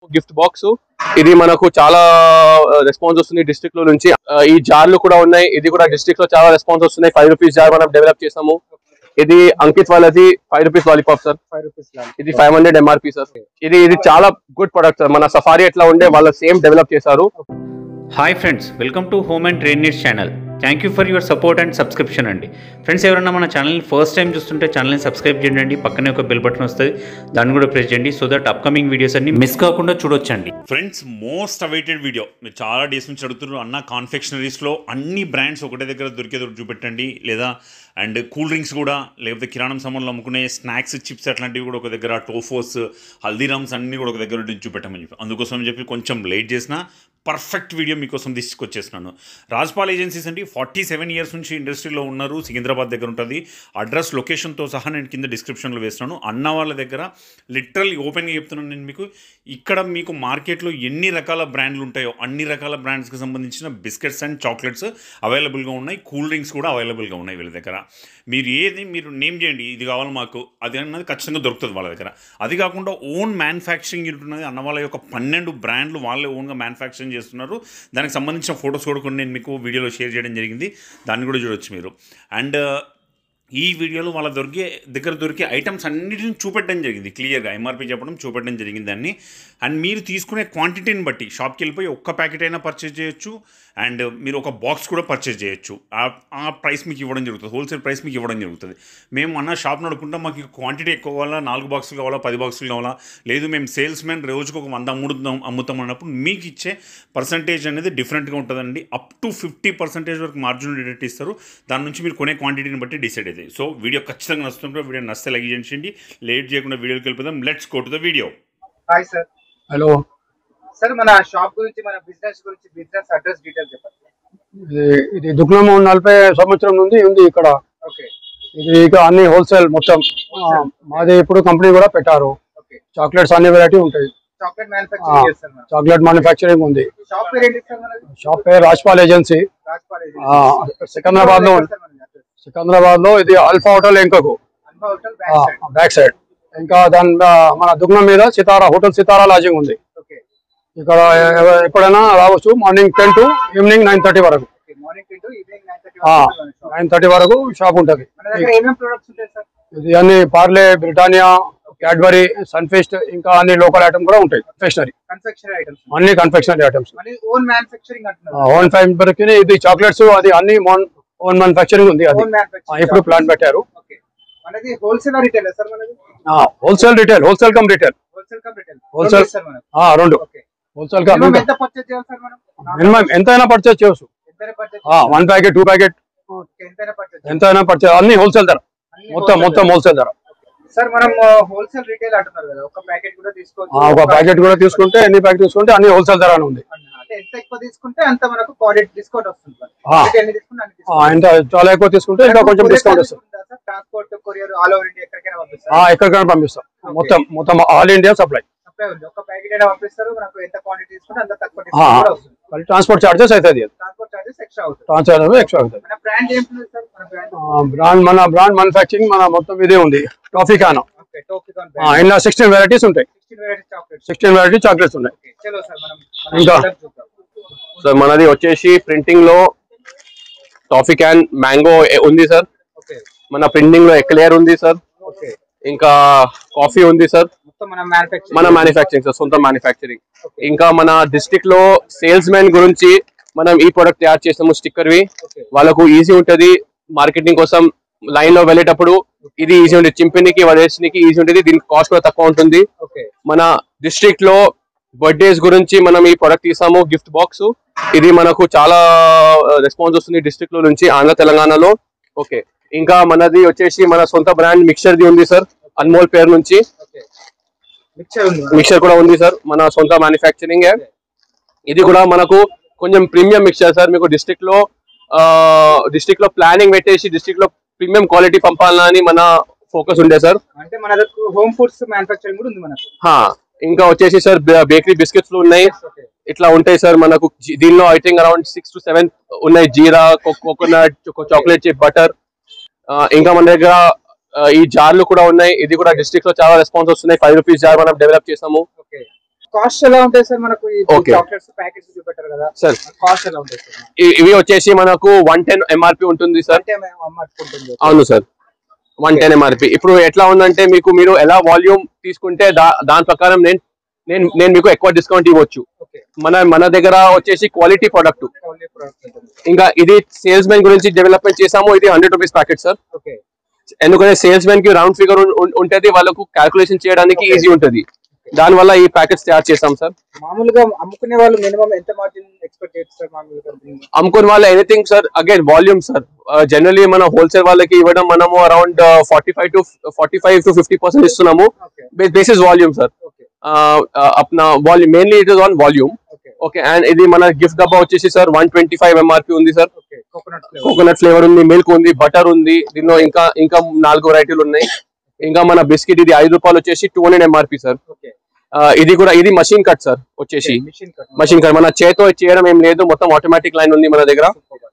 Gift box ఇది మనకు చాలా రెస్పాన్స్ వస్తుంది డిస్ట్రిక్ట్ లో నుంచి ఆ, ఈ జార్లు కూడా ఉన్నాయి ఇది కూడా డిస్ట్రిక్ట్ లో చాలా రెస్పాన్స్ వస్తున్నాయి ఫైవ్ రూపీస్ జార్ మనం డెవలప్ చేసాము ఇది అంకిత్ వాళ్ళది five rupees lollipop sir five rupees ఇది ఫైవ్ హండ్రెడ్ ఎంఆర్పీ సార్ ఇది ఇది చాలా గుడ్ ప్రొడక్ట్ సార్ మన సఫారీ ఎట్లా ఉండే వాళ్ళ సేమ్ డెవలప్ చేశారు hi friends welcome to home and train needs channel thank you for your support and subscription అండి ఫ్రెండ్స్ ఎవరైనా మన ఛానల్ని ఫస్ట్ టైం చూస్తుంటే ఛానల్ని సబ్స్క్రైబ్ చేయండి పక్కనే ఒక బెల్ బటన్ వస్తుంది దాన్ని కూడా ప్రెస్ చేయండి సో దట్ అప్కమింగ్ వీడియోస్ అన్ని మిస్ కాకుండా చూడొచ్చండి ఫ్రెండ్స్ మోస్ట్ అవైటెడ్ వీడియో మీరు చాలా డేస్ నుంచి అడుగుతున్నారు అన్న కాన్ఫెక్షనరీస్లో అన్ని బ్రాండ్స్ ఒకటే దగ్గర దొరికే దొరికి చూపెట్టండి లేదా అండ్ కూల్ డ్రింక్స్ కూడా లేకపోతే కిరాణం సామాన్లు అమ్ముకునే స్నాక్స్ చిప్స్ అట్లాంటివి కూడా ఒక దగ్గర టోఫోస్ హల్దీరామ్స్ అన్నీ కూడా ఒక దగ్గర ఉండి చూపెట్టమని చెప్పి అందుకోసం అని చెప్పి కొంచెం లేట్ చేసిన పర్ఫెక్ట్ వీడియో మీకోసం తీసుకొచ్చేసినాను రాజ్పాల్ ఏజెన్సీస్ అండి ఫార్టీ సెవెన్ ఇయర్స్ నుంచి ఇండస్ట్రీలో ఉన్నారు సికింద్రాబాద్ దగ్గర ఉంటుంది అడ్రస్ లొకేషన్తో సహా నేను కింద డిస్క్రిప్షన్లో వేస్తున్నాను అన్న వాళ్ళ దగ్గర లిటరల్ ఓపెన్గా చెప్తున్నాను నేను మీకు ఇక్కడ మీకు మార్కెట్లో ఎన్ని రకాల బ్రాండ్లు ఉంటాయో అన్ని రకాల బ్రాండ్స్కి సంబంధించిన బిస్కెట్స్ అండ్ చాక్లెట్స్ అవైలబుల్గా ఉన్నాయి కూల్ డ్రింక్స్ కూడా అవైలబుల్గా ఉన్నాయి వీళ్ళ దగ్గర మీరు ఏది మీరు నేమ్ చేయండి ఇది కావాలి మాకు అది అన్నది ఖచ్చితంగా దొరుకుతుంది వాళ్ళ దగ్గర అది కాకుండా ఓన్ మ్యానుఫ్యాక్చరింగ్ యూనిట్ ఉన్నది అన్న వాళ్ళ యొక్క పన్నెండు బ్రాండ్లు వాళ్ళే ఓన్గా మ్యానుఫ్యాక్చరింగ్ చేస్తున్నారు దానికి సంబంధించిన ఫొటోస్ కూడా కొన్ని నేను మీకు వీడియోలో షేర్ చేయడం జరిగింది దాన్ని కూడా చూడొచ్చు మీరు అండ్ ఈ వీడియోలో వాళ్ళ దొరికే దగ్గర దొరికే ఐటమ్స్ అన్నిటిని చూపెట్టడం జరిగింది క్లియర్గా ఎంఆర్పీ చెప్పడం చూపెట్టడం జరిగింది దాన్ని అండ్ మీరు తీసుకునే క్వాంటిటీని బట్టి షాప్కి వెళ్ళిపోయి ఒక్క ప్యాకెట్ అయినా పర్చేజ్ చేయొచ్చు అండ్ మీరు ఒక బాక్స్ కూడా పర్చేజ్ చేయొచ్చు ఆ- ఆ ప్రైస్ మీకు ఇవ్వడం జరుగుతుంది హోల్సేల్ ప్రైస్ మీకు ఇవ్వడం జరుగుతుంది మేము అన్న షాప్ నడుపుకుంటాం మాకు క్వాంటిటీ ఎక్కువ కావాలా నాలుగు బాక్సులు కావాలా పది బాక్సులు కావాలా లేదు మేము సేల్స్ మ్యాన్ రోజుకు ఒక వంద అమ్ముతాం అమ్ముతాం అన్నప్పుడు మీకు ఇచ్చే పర్సంటేజ్ అనేది డిఫరెంట్గా ఉంటుందండి అప్ టు ఫిఫ్టీ పర్సెంటేజ్ వరకు మార్జిన్ డిడక్ట్ ఇస్తారు దాని నుంచి మీరు కొనే క్వాంటిటీని బట్టి డిసైడ్ అవుతుంది సో వీడియో ఖచ్చితంగా నచ్చుతుంటే వీడియో నచ్చితే లైక్ చేయండి లేట్ చేయకుండా వీడియోకి వెళ్ళిపోదాం let's go to the video hi sir hello sir మన షాప్ గురించి మన బిజినెస్ గురించి బిజినెస్ అడ్రస్ డీటెయిల్స్ చెప్పండి ఇది ఇది దుగ్నము నలభై సంవత్సరం నుండి ఉంది ఇక్కడ ఓకే ఇది ఇక అన్ని హోల్సేల్ మొత్తం ఆ, మాది ఇప్పుడు కంపెనీ కూడా పెట్టారు ఓకే చాక్లెట్స్ అన్ని వెరైటీ ఉంటాయి చాక్లెట్ మ్యానుఫ్యాక్చరింగ్ చేస్తారు మనం చాక్లెట్ మ్యానుఫ్యాక్చరింగ్ ఉంది షాప్ పేరు ఏంటి సార్ మనది షాప్ పేరు రాజ్పాల్ ఏజెన్సీ రాజ్పాల్ ఆ, సికింద్రాబాద్ లో ఉంది. సికింద్రాబాద్ లో ఇది ఆల్ఫా హోటల్ ఎంకకు అన్బా hotel back side back side ఇంకా దాని మీద- మన దుగ్నం మీద సితారా హోటల్ సితారా లాజింగ్ ఉంది ఓకే ఇక్కడ ఎవ- ఎప్పుడైనా రావచ్చు morning ten to evening nine thirty వరకు okay morning to evening nine thirty nine thirty వరకు షాప్ ఉంటుంది మన దగ్గర ఏమేమి ప్రొడక్ట్స్ ఉంటాయి సార్ ఇది అన్ని పార్లే బ్రిటానియా క్యాడ్బరీ సన్ఫిస్ట్ ఇంకా అన్ని లోకల్ ఐటమ్ కూడా ఉంటాయి కన్ఫెక్షనరీ కన్ఫెక్షనరీ ఐటమ్స్ అన్ని కన్ఫెక్షనరీ ఐటమ్స్ మన ఓన్ మ్యానుఫ్యాక్చరింగ్ అంటున్నారు ఓన్ ఫైబర్ కి ఇది చాక్లెట్స్ అది అన్ని ఓన్ మ్యానుఫాక్చరింగ్ ఉంది అది ఓన్ ఆ, మ్యానుఫ్యాక్చరింగ్ ఇప్పుడు ప్లాన్ పెట్టారు ఓకే మనది హోల్సేల్ రిటైల్ సార్ మనది wholesale retail wholesale cum retail wholesale cum retail Wholesale. Sir మనది రెండు ఓకే హోల్సేల్ కమ్ మినిమం ఎంత పర్చేజ్ చేయాలి సార్ మనం మినిమం ఎంతైనా పర్చేస్ చేయవచ్చు ఎంతైనా purchase one packet two packet ఎంతైనా పర్చేజ్ ఎంతైనా పర్చేస్ అన్ని హోల్సేల్ ధర మొత్తం మొత్తం హోల్సేల్ ధర సార్ మనం హోల్సేల్ రిటైల్ అంటున్నారు కదా ఒక ప్యాకెట్ కూడా తీసుకోవచ్చు ఆ, ఒక ప్యాకెట్ కూడా తీసుకుంటే ఎన్ని ప్యాకెట్ తీసుకుంటే అన్ని హోల్సేల్ ధర అని ఉంది అంటే ఎంత ఎక్కువ తీసుకుంటే అంత మనకు క్వాలిటీ డిస్కౌంట్ వస్తుంది సార్. ఆ. అంటే ఎన్ని తీసుకుంటే అన్ని ఆ, ఎంత చాలా ఎక్కువ తీసుకుంటే ఇంకా కొంచెం డిస్కౌంట్ వస్తుంది transport courier all over India ఎక్కడికైనా ఆ, పంపిస్తారు ఎక్కడికైనా పంపిస్తాం మొత్తం మొత్తం ఆల్ ఇండియా సప్లై సప్లై ఉంది ఒక ప్యాకెట్ అయినా పంపిస్తారు మనకు ఎంత క్వాంటిటీ తీసుకుంటే అంత తక్కువ ఆ. డిస్కౌంట్ కూడా వస్తుంది మళ్ళీ ట్రాన్స్పోర్ట్ చార్జెస్ అవుతుంది అది ట్రాన్స్పోర్ట్ చార్జెస్ ఎక్స్ట్రా అవుతుంది ట్రాన్స్పోర్ట్ ఎక్స్ట్రా అవుతుంది మన బ్రాండ్ ఏంటి సార్ మన బ్రాండ్ బ్రాండ్ మన బ్రాండ్ మ్యానుఫాక్చరింగ్ మన మొత్తం ఇదే ఉంది కాఫీ కాన్ ఓకే టోపికాన్ బ్రాండ్ ఇందులో సిక్స్టీన్ వెరైటీస్ ఉంటాయి 16 variety chocolates sixteen variety chocolates ఉన్నాయి ఓకే చలో సార్ మనం మన ఇంకా? product చూద్దాం సో మనది వచ్చేసి ప్రింటింగ్ లో టాఫీ క్యాన్ మ్యాంగో ఉంది సార్ ఓకే మన ప్రింటింగ్ లో ఎక్లేయర్ ఉంది సార్ ఓకే ఇంకా కాఫీ ఉంది సార్ మొత్తం మన మ్యానుఫ్యాక్చరింగ్ మన మ్యానుఫ్యాక్చరింగ్ సార్ సొంత మ్యానుఫ్యాక్చరింగ్ ఇంకా మన డిస్ట్రిక్ట్ లో సేల్స్ మెన్ గురించి మనం ఈ ప్రొడక్ట్ తయారు చేసాము స్టిక్కర్ వి ఓకే వాళ్ళకు ఈజీ ఉంటది మార్కెటింగ్ కోసం లైన్ లో వెళ్ళేటప్పుడు ఇది ఈజీ ఉంటుంది చింపినికి వదిలేసినకి ఈజీ ఉంటుంది దీనికి కాస్ట్ కూడా తక్కువ ఉంటుంది ఓకే మన డిస్ట్రిక్ట్ లో బర్త్డేస్ గురించి మనం ఈ ప్రొడక్ట్ తీసాము గిఫ్ట్ బాక్స్ ఇది మనకు చాలా రెస్పాన్స్ వస్తుంది డిస్ట్రిక్ట్ లో నుంచి ఆంధ్ర తెలంగాణలో ఓకే ఇంకా మనది వచ్చేసి మన సొంత బ్రాండ్ మిక్చర్ ది ఉంది సార్ అన్మోల్ పేరు నుంచి ఓకే మిక్చర్ ఉంది మిక్చర్ కూడా ఉంది సార్ మన సొంత మ్యానుఫ్యాక్చరింగ్ ఇది కూడా మనకు కొంచెం ప్రీమియం మిక్చర్ సార్ మీకు డిస్ట్రిక్ట్ లో డిస్ట్రిక్ట్ లో ప్లానింగ్ పెట్టేసి డిస్ట్రిక్ట్ లో ప్రీమియం క్వాలిటీ పంపాలని మన ఫోకస్ ఉండే సార్ అంటే మన దగ్గర హోమ్ ఫుడ్స్ మ్యానుఫ్యాక్చరింగ్ కూడా ఉంది మనకు హా, ఇంకా వచ్చేసి సార్ బేకరీ బిస్కెట్స్ ఉన్నాయి ఓకే ఇట్లా ఉంటాయి సార్ మనకు జీ- దీనిలో I think around six to seven ఉన్నాయి jeera coconut chocolate chip butter ఇంకా మన దగ్గర ఆ, ఈ జార్లు కూడా ఉన్నాయి ఇది కూడా డిస్ట్రిక్ట్ లో చాలా రెస్పాన్స్ వస్తున్నాయి ఫైవ్ రూపీస్ జార్ మనం డెవలప్ చేసాము ఓకే కాస్ట్ ఎలా ఉంటాయి సార్ మనకు Okay. చాక్లెట్స్ ప్యాకెట్స్ చూపెట్టారు కదా సార్ కాస్ట్ ఎలా ఉంటాయి సార్ ఇ- ఇవి వచ్చేసి మనకు వన్ టెన్ ఎంఆర్పి ఉంటుంది సార్ అంటే మేము అమ్ముకుంటుంది అవును సార్ వన్ టెన్ ఎంఆర్పి ఇప్పుడు ఎట్లా ఉందంటే మీకు మీరు ఎలా వాల్యూమ్ తీసుకుంటే దా- దాని ప్రకారం నేను నేను నేను మీకు ఎక్కువ డిస్కౌంట్ ఇవ్వచ్చు ఓకే మన మన దగ్గర వచ్చేసి క్వాలిటీ ప్రొడక్ట్ ఓన్లీ ప్రొడక్ట్ ఉంటుంది ఇంకా ఇది సేల్స్ మెన్ గురించి డెవలప్మెంట్ చేసాము ఇది hundred rupees packet sir okay ఎందుకంటే సేల్స్ మెన్ కి రౌండ్ ఫిగర్ ఉంటది వాళ్ళకు క్యాల్కులేషన్ చేయడానికి ఈజీ ఉంటది దాని వల్ల ఈ ప్యాకెట్స్ తయారు చేసాం సార్ మామూలుగా అమ్ముకునే వాళ్ళు మినిమం ఎంత మార్జిన్ ఎక్స్పెక్ట్ చేయొచ్చు సార్ మామూలుగా దీన్ని? అమ్ముకున్న వాళ్ళు anything sir again volume sir generally మన హోల్సేల్ వాళ్ళకి ఇవ్వడం మనము around forty five to forty five to fifty percent ఇస్తున్నాము okay basis volume sir okay అప్నా volume mainly it is on volume okay okay and ఇది మన గిఫ్ట్ డబ్బా వచ్చేసి sir one twenty five MRP ఉంది sir okay coconut flavour coconut flavour ఉంది milk ఉంది butter ఉంది దీనిలో ఇంకా ఇంకా నాలుగు వెరైటీలు ఉన్నాయి ఇంకా మన బిస్కెట్ ఇది ఐదు రూపాయలు వచ్చేసి two hundred MRP sir okay ఇది కూడా ఇది మషిన్ కట్ సార్ వచ్చేసి మిషన్ కట్ మషిన్ కట్ మన చేతో చేయడం ఏం లేదు మొత్తం ఆటోమేటిక్ లైన్ ఉంది మన దగ్గర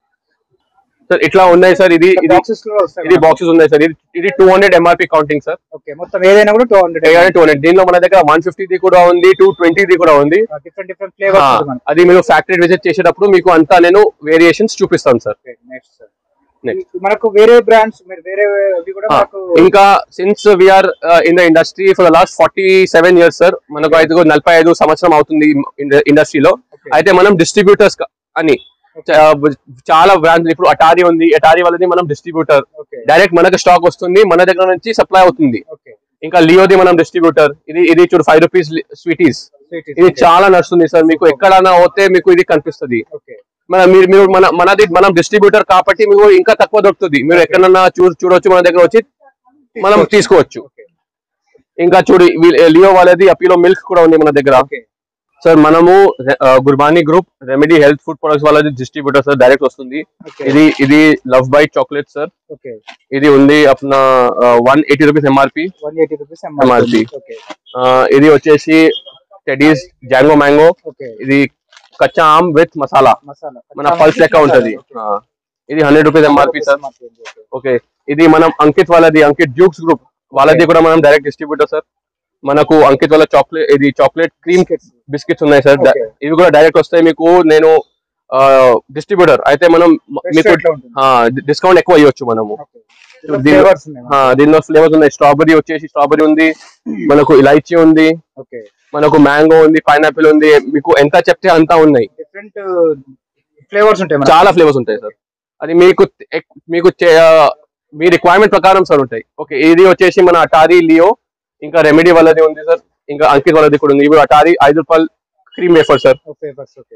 సార్ ఇట్లా ఉన్నాయి సార్ ఇది ఇది బాక్సెస్ లో వస్తాయి ఇది బాక్సెస్ ఉన్నాయి సార్ ఇది ఇది two hundred MRP counting sir okay మొత్తం ఏదైనా కూడా టూ హండ్రెడ్ టూ హండ్రెడ్ దీనిలో మన దగ్గర వన్ ఫిఫ్టీది కూడా ఉంది టూ ట్వంటీది కూడా ఉంది డిఫరెంట్ డిఫరెంట్ ఆ, ఫ్లేవర్స్ మనకి అది మీరు ఫ్యాక్టరీ విజిట్ చేసేటప్పుడు మీకు అంతా నేను వేరియేషన్స్ చూపిస్తాను సార్ నెక్స్ట్ సార్ Next. మనకు వేరే బ్రాండ్స్ మీరు వేరే అవి కూడా ఆ, మనకు ఇంకా since we are in the industry for the last forty seven years sir మనకు ఐదు నలభై ఐదు సంవత్సరం అవుతుంది ఇండస్ట్రీలో Okay. అయితే మనం డిస్ట్రిబ్యూటర్స్ అని చా- చాలా బ్రాండ్స్ ఇప్పుడు అటారీ ఉంది అటారీ వాళ్ళది మనం డిస్ట్రిబ్యూటర్ ఓకే డైరెక్ట్ మనకు స్టాక్ వస్తుంది మన దగ్గర నుంచి సప్లై అవుతుంది ఓకే ఇంకా లియోది మనం డిస్ట్రిబ్యూటర్ ఇది ఇది చూడు ఫైవ్ రూపీస్ స్వీటీస్ ఇది చాలా నడుస్తుంది సార్ మీకు ఎక్కడైనా పోతే మీకు ఇది కనిపిస్తుంది ఓకే మన మీరు మీరు మన మనది మనం డిస్ట్రిబ్యూటర్ కాబట్టి మీకు ఇంకా తక్కువ దొరుకుతుంది మీరు ఎక్కడన్నా చూ చూడొచ్చు మన దగ్గర వచ్చి మనం తీసుకోవచ్చు ఓకే ఇంకా చూడు వీ- లియో వాళ్ళది అపీలో మిల్క్ కూడా ఉంది మన దగ్గర ఓకే సార్ మనము ఆ, Gurbani group remedy health food products వాళ్ళది డిస్ట్రిబ్యూటర్ సార్ డైరెక్ట్ వస్తుంది ఓకే ఇది ఇది love bite chocolate sir okay ఇది ఉంది అప్నా one eighty rupees MRP one eighty rupees MRP. Okay ఇది వచ్చేసి టెడీస్ జాంగో మ్యాంగో ఓకే ఇది కచ్చా ఆమ్ విత్ మసాలా మసాలా మన పల్స్ లెక్క ఉంటది ఆ, ఇది hundred rupees MRP sir okay ఇది మనం అంకిత్ వాళ్ళది అంకిత్ డ్యూక్స్ గ్రూప్ వాళ్ళది కూడా మనం డైరెక్ట్ డిస్ట్రిబ్యూటర్ సార్ మనకు అంకిత్ వాళ్ళ చాక్లెట్ ఇది చాక్లెట్ క్రీమ్ బిస్కెట్స్ ఉన్నాయి సార్ Okay. ఇవి కూడా డైరెక్ట్ వస్తాయి మీకు నేను డిస్ట్రిబ్యూటర్ అయితే మనం మ- మీకు డిస్కౌంట్ ఎక్కువ ఇవ్వచ్చు మనము దీనిలో- ఫ్లేవర్స్ ఉన్నాయి ఆ, దీనిలో ఫ్లేవర్స్ ఉన్నాయి స్ట్రాబెరీ వచ్చేసి స్ట్రాబెరీ ఉంది మనకు ఇలైచీ ఉంది ఓకే మనకు మ్యాంగో ఉంది పైనాపిల్ ఉంది మీకు ఎంత చెప్తే అంతా ఉన్నాయి డిఫరెంట్ ఫ్లేవర్స్ ఉంటాయి మనకి. చాలా ఫ్లేవర్స్ ఉంటాయి సార్ అది మీకు ఎక్- మీకు చే- ఆ, మీ రిక్వైర్మెంట్ ప్రకారం సార్ ఉంటాయి ఓకే ఇది వచ్చేసి మన అటారీ లియో ఇంకా రెమెడీ వాళ్ళది ఉంది సార్ ఇంకా అంకిత్ వాళ్ళది కూడా ఉంది ఇప్పుడు అటారీ ఐదు రూపాయలు cream wafer sir flavours okay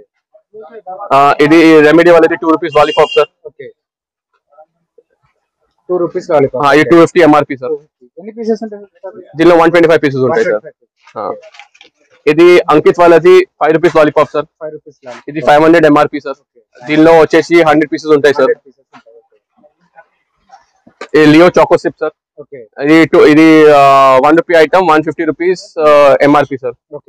ఆ, ఇది రెమెడీ వాళ్ళది two rupees lollipop sir okay two rupees lollipop ఆ, ఇది టూ ఫిఫ్టీ ఎంఆర్పి సార్ ఎన్ని పీసెస్ ఉంటాయి దీనిలో వన్ ట్వంటీ ఫైవ్ పీసెస్ ఉంటాయి సార్ ఆ. ఇది అంకిత్ వాళ్ళది five rupees lollipop sir five rupees ఇది ఫైవ్ హండ్రెడ్ ఎంఆర్పి సార్ దీనిలో వచ్చేసి హండ్రెడ్ పీసెస్ ఉంటాయి సార్ పీసెస్ ఉంటాయి ఇది Leo choco sip sir okay ఇది టూ ఇది one rupee item one fifty rupees MRP sir okay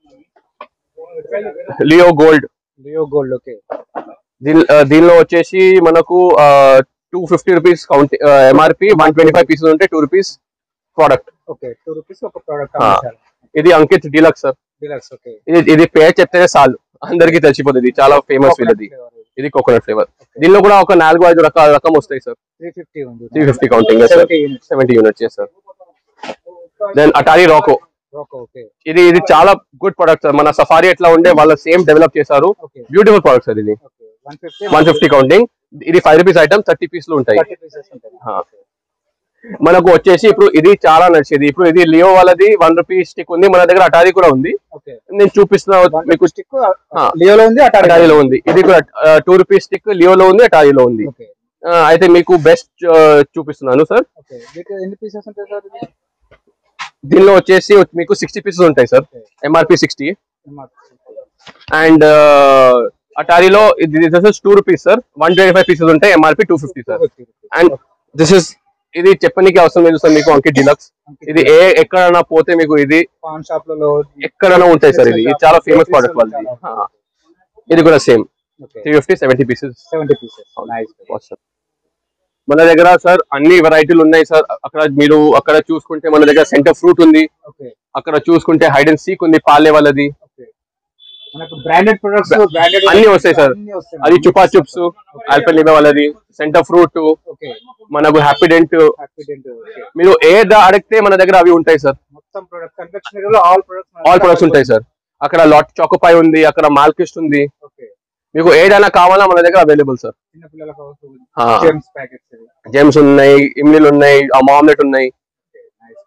Leo gold Leo gold okay దీని ఆ, దీనిలో వచ్చేసి మనకు two fifty rupees count MRP one twenty five pieces ఉంటే two rupees product okay two rupees ఒక product ఆ. ఇది Ankit deluxe sir deluxe okay ఇది ఇది పేరు చెప్తేనే చాలు అందరికి తెలిసిపోతుంది చాలా ఫేమస్ వీళ్ళది ఇది కోకోనట్ ఫ్లేవర్ దీనిలో కూడా ఒక నాలుగు ఐదు రకాల రకం వస్తాయి సార్ త్రీ ఫిఫ్టీ ఉంది three fifty counting sir seventy units seventy units sir then అటారీ రాకో రోకో ఓకే ఇది ఇది చాలా గుడ్ ప్రొడక్ట్ సార్ మన సఫారీ ఎట్లా ఉండే వాళ్ళ సేమ్ డెవలప్ చేశారు ఓకే బ్యూటిఫుల్ ప్రొడక్ట్ సార్ ఇది okay one fifty one fifty counting ఇది ఫైవ్ రూపీస్ ఐటమ్ థర్టీ పీస్లు ఉంటాయి థర్టీ పీసెస్ ఉంటాయి ఆ. మనకు వచ్చేసి ఇప్పుడు ఇది చాలా నడిచేది ఇప్పుడు ఇది లియో వాళ్ళది వన్ రూపీ స్టిక్ ఉంది మన దగ్గర అటారీ కూడా ఉంది ఓకే నేను చూపిస్తున్నా వన్ మీకు స్టిక్ ఆ. లియోలో ఉంది అటారీ అటారీలో ఉంది ఇది కూడా టూ రూపీస్ స్టిక్ లియోలో ఉంది అటారీలో ఉంది ఓకే ఆ, అయితే మీకు బెస్ట్ చూపిస్తున్నాను సార్ ఓకే మీకు ఎన్ని పీసెస్ ఉంటాయి సార్ ఇది దీనిలో వచ్చేసి మీకు సిక్స్టీ పీసెస్ ఉంటాయి sir MRP sixty MRP. And అటారీలో ఇది two rupees sir one twenty five pieces ఉంటాయి MRP two fifty sir 250 rupees. And this is ఇది చెప్పనీకి అవసరం లేదు సార్ మీకు అంకిత్ డిలక్స్ ఇది ఏ ఎక్కడైనా పోతే మీకు ఇది పాన్ షాప్లలో ఎక్కడైనా ఉంటాయి సార్ ఇది ఇది చాలా ఫేమస్ ప్రోడక్ట్ వాళ్ళది ఆ. ఇది కూడా same okay three fifty seventy pieces seventy pieces nice మన దగ్గర సార్ అన్ని వెరైటీలు ఉన్నాయి సార్ అక్కడ మీరు అక్కడ చూసుకుంటే మన దగ్గర సెంటర్ ఫ్రూట్ ఉంది ఓకే అక్కడ చూసుకుంటే హైడ్ అండ్ సీక్ ఉంది పాలే వాళ్ళది మనకు బ్రాండెడ్ ప్రొడక్ట్స్ బ్రాండెడ్ అన్ని వస్తాయి సార్. అది చుపా చిప్స్ ఆల్పెలివా వాళ్ళది సెంటర్ ఫ్రూట్ ఓకే మనకు హ్యాపీడెంట్ హ్యాపీడెంట్ ఓకే మీరు ఏ ద- అడిగితే మన దగ్గర అవి ఉంటాయి సార్ మొత్తం ప్రొడక్ట్ కన్ఫెక్షనరీలో ఆల్ ప్రొడక్ట్స్ ఆల్ ప్రొడక్ట్స్ ఉంటాయి సార్ అక్కడ లాట్ చాకోపాయ్ ఉంది అక్కడ మాల్కిస్ట్ ఉంది ఓకే మీకు ఏదైనా కావాలా మన దగ్గర అవైలబుల్ సార్ చిన్న పిల్లలకు అవసరం ఆ. జెమ్స్ ప్యాకెట్స్ ఇవి జెమ్స్ ఉన్నాయి ఇమ్లీలు ఉన్నాయి ఆ మామ్లెట్ ఉన్నాయి నైస్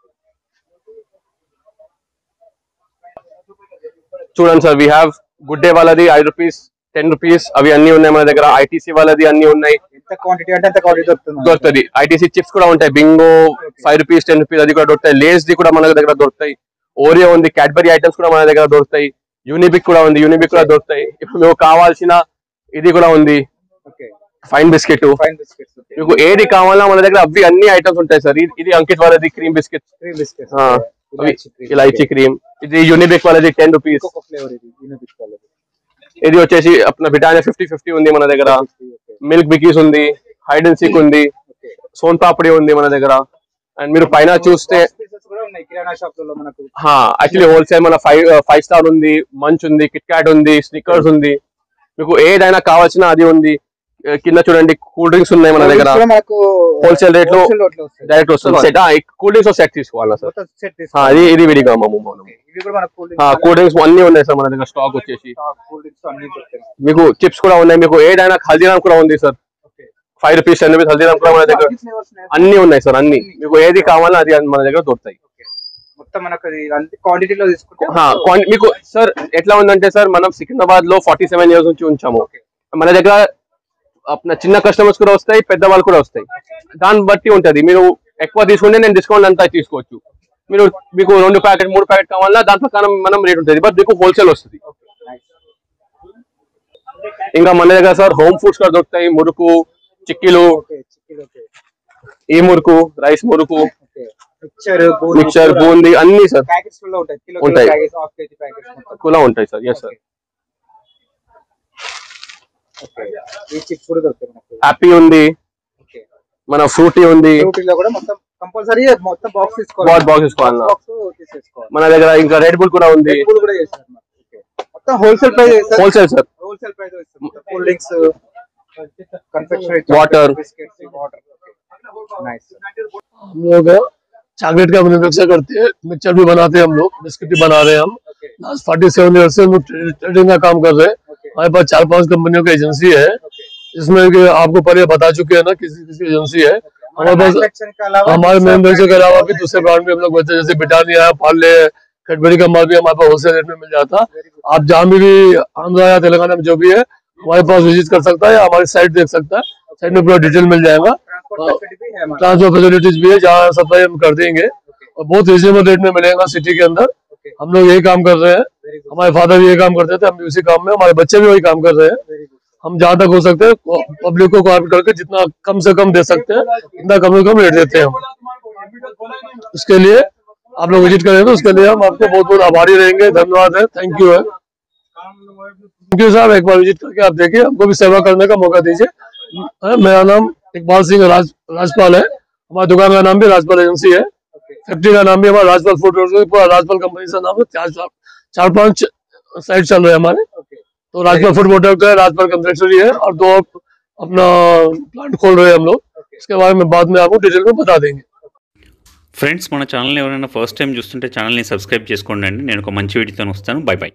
చూడండి sir we have good day వాళ్ళది ఐదు రూపీస్ టెన్ రూపీస్ అవి అన్ని ఉన్నాయి మన దగ్గర ఐటీసీ వాళ్ళది అన్ని ఉన్నాయి ఎంత క్వాంటిటీ అంటే అంత క్వాంటిటీ దొరుకుతుంది దొరుకుతుంది ఐటీసీ చిప్స్ కూడా ఉంటాయి Bingo five rupees ten rupees అది కూడా దొరుకుతాయి లేస్ ది కూడా మన దగ్గర దొరుకుతాయి ఓరియో ఉంది క్యాడ్బరీ ఐటమ్స్ కూడా మన దగ్గర దొరుకుతాయి యూనిబిక్ కూడా ఉంది యూనిబిక్ కూడా దొరుకుతాయి ఇప్పుడు మీకు కావాల్సిన ఇది కూడా ఉంది okay fine biscuit fine biscuits okay మీకు ఏది కావాలన్నా మన దగ్గర అవి అన్ని ఐటమ్స్ ఉంటాయి సార్ ఇది- ఇది అంకిత్ వాళ్ళది క్రీమ్ బిస్కెట్ క్రీమ్ బిస్కెట్స్ ఆ, అవి ఇలాచీ క్రీమ్ ఇది యూనిబిక్ వాళ్ళది టెన్ రూపీస్ ఇంకొక ఫ్లేవర్ ఇది యూనిబిక్ వాళ్ళది ఇది వచ్చేసి అప్న బిటానియా ఫిఫ్టీ ఫిఫ్టీ ఉంది మన దగ్గర ఓకే మిల్క్ బికీస్ ఉంది హైడ్ అండ్ సీక్ ఉంది ఓకే సోన్ పాపడి ఉంది మన దగ్గర అండ్ మీరు పైన చూస్తే పీసెస్ కూడా ఉన్నాయి కిరాణా షాప్ లో మనకు యాక్చువల్లీ హోల్సేల్ మన ఫైవ్ ఫైవ్ స్టార్ ఉంది మంచ్ ఉంది కిట్ క్యాట్ ఉంది స్నిక్కర్స్ ఉంది మీకు ఏదైనా కావాల్సిన అది ఉంది ఆ, కింద చూడండి కూల్ డ్రింక్స్ ఉన్నాయి మన దగ్గర కూడా మనకు Wholesale rate లో wholesale rate లో వస్తాయి డైరెక్ట్ వస్తుంది సెట్ కూల్ డ్రింక్స్ సెట్ తీసుకోవాలా సార్ మొత్తం సెట్ ఆ, ఇది ఇది విడిగా మాము మనం ఇవి కూడా మనకు కూల్ కూల్ డ్రింక్స్ అన్ని ఉన్నాయి సార్ మన దగ్గర స్టాక్ వచ్చేసి కూల్ డ్రింక్స్ అన్ని దొరుకుతాయి మీకు చిప్స్ కూడా ఉన్నాయి మీకు ఏదైనా హల్దీరామ్ కూడా ఉంది sir okay five rupees ten rupees Haldiram కూడా మన దగ్గర అన్ని ఉన్నాయి సార్ అన్ని మీకు ఏది కావాలో అది మన దగ్గర దొరుకుతాయి మొత్తం మనకు అది అంత క్వాంటిటీలో తీసుకుంటే హా, క్వాంటి- మీకు సార్ ఎట్లా ఉందంటే సార్ మనం సికింద్రాబాద్ లో ఫార్టీ సెవెన్ ఇయర్స్ నుంచి ఉంచాము మన దగ్గర అప్న చిన్న కస్టమర్స్ కూడా వస్తాయి పెద్ద వాళ్ళు కూడా వస్తాయి దాన్ని బట్టి ఉంటది మీరు ఎక్కువ తీసుకుంటే నేను డిస్కౌంట్ అంతా తీసుకోవచ్చు మీరు మీకు రెండు ప్యాకెట్ మూడు ప్యాకెట్ కావాలన్నా దాని ప్రకారం మనం రేట్ ఉంటుంది బట్ మీకు హోల్సేల్ వస్తుంది ఇంకా మన దగ్గర సార్ హోమ్ ఫుడ్స్ కూడా దొరుకుతాయి మురుకు చిక్కీలు ఓకే చిక్కీలు ఓకే ఈ murukku rice murukku okay mixture mixture boondi అన్ని సార్ ప్యాకెట్స్ లో ఉంటాయి కిలో ఉంటాయి. ప్యాకెట్స్ హాఫ్ కేజీ ప్యాకెట్స్ మొత్తం కూడా ఉంటాయి సార్ ఎస్ సార్ ఓకే ఈ చిప్స్ కూడా దొరుకుతాయి మనకు హ్యాపీ ఉంది ఓకే మన ఫ్రూటీ ఉంది ఫ్రూటీలో కూడా మొత్తం కంపల్సరీ మొత్తం బాక్స్ బాక్స్ తీసుకోవాలి బాక్స్ తీసుకోవాలన్నా బాక్స్ తీసేసుకోవాలి మన దగ్గర ఇంకా రెడ్ బుల్ కూడా ఉంది Red Bull కూడా చేస్తారు మనకు. ఓకే మొత్తం wholesale price wholesale sir wholesale price ఇస్తాం cool drinks confectionery Water. Biscuits water nice हम लोग चॉकलेट का मैन्युफैक्चर करते हैं मिक्सचर भी बनाते हैं हम लोग बिस्किट भी बना रहे हैं हम okay last forty seven year से हम लोग ट्रेडिंग का काम कर रहे हैं ओके हमारे पास चार पांच कंपनियों की एजेंसी है ओके इसमें कि आपको पहले बता चुके हैं ना किसी किसी एजेंसी है हमारे पास मैन्युफैक्चरिंग के अलावा हमारे मैन्युफैक्चर के अलावा भी दूसरे ब्रांड में हम लोग बेचते हैं जैसे बिटानिया है पार्ले है कैडबरी का माल भी हमारे पास होलसेल रेट में मिल जाता है आप जहाँ भी, भी आंध्रा या तेलंगाना में जो भी है हमारे पास विजिट कर सकता है या हमारी साइट देख सकता है साइट में पूरा डिटेल मिल जाएगा ट्रांसपोर्ट फैसिलिटी भी है हमारे ट्रांसपोर्ट फैसिलिटीज भी है जहाँ सप्लाई हम कर देंगे और बहुत रिजनेबल रेट में मिलेगा सिटी के अंदर ओके हम लोग यही काम कर रहे हैं वेरी गुड हमारे फादर भी यही काम करते थे हम भी उसी काम में हमारे बच्चे भी वही काम कर रहे हैं वेरी गुड हम जहाँ तक हो सकते हैं पब्लिक को कोऑपरेट करके जितना कम से कम दे सकते हैं उतना कम से कम रेट देते हैं हम उसके लिए आप लोग विजिट करें तो उसके लिए हम आपको बहुत बहुत आभारी रहेंगे धन्यवाद है थैंक यू है थैंक यू साहब एक बार विजिट करके आप देखिए हमको भी सेवा करने का मौका दीजिए अ, मेरा नाम इकबाल सिंह राज राजपाल है हमारी दुकान का नाम भी राजपाल एजेंसी है फैक्ट्री का नाम भी हमारा राजपाल फूड रोड पूरा राजपाल कंपनी से नाम है चार चार चार पांच साइट चल रहे हैं हमारे ओके तो राजपाल फूड प्रोडक्ट है राजपाल कंफेक्शनरी है और दो अपना प्लांट खोल रहे हैं हम लोग इसके बारे में बाद में आपको डिटेल में बता देंगे ఫ్రెండ్స్ మన ఛానల్ ఎవరైనా ఫస్ట్ టైం చూస్తుంటే ఛానల్ని సబ్స్క్రైబ్ చేసుకోండి అండి నేను ఒక మంచి వీడియోతో వస్తాను బై బై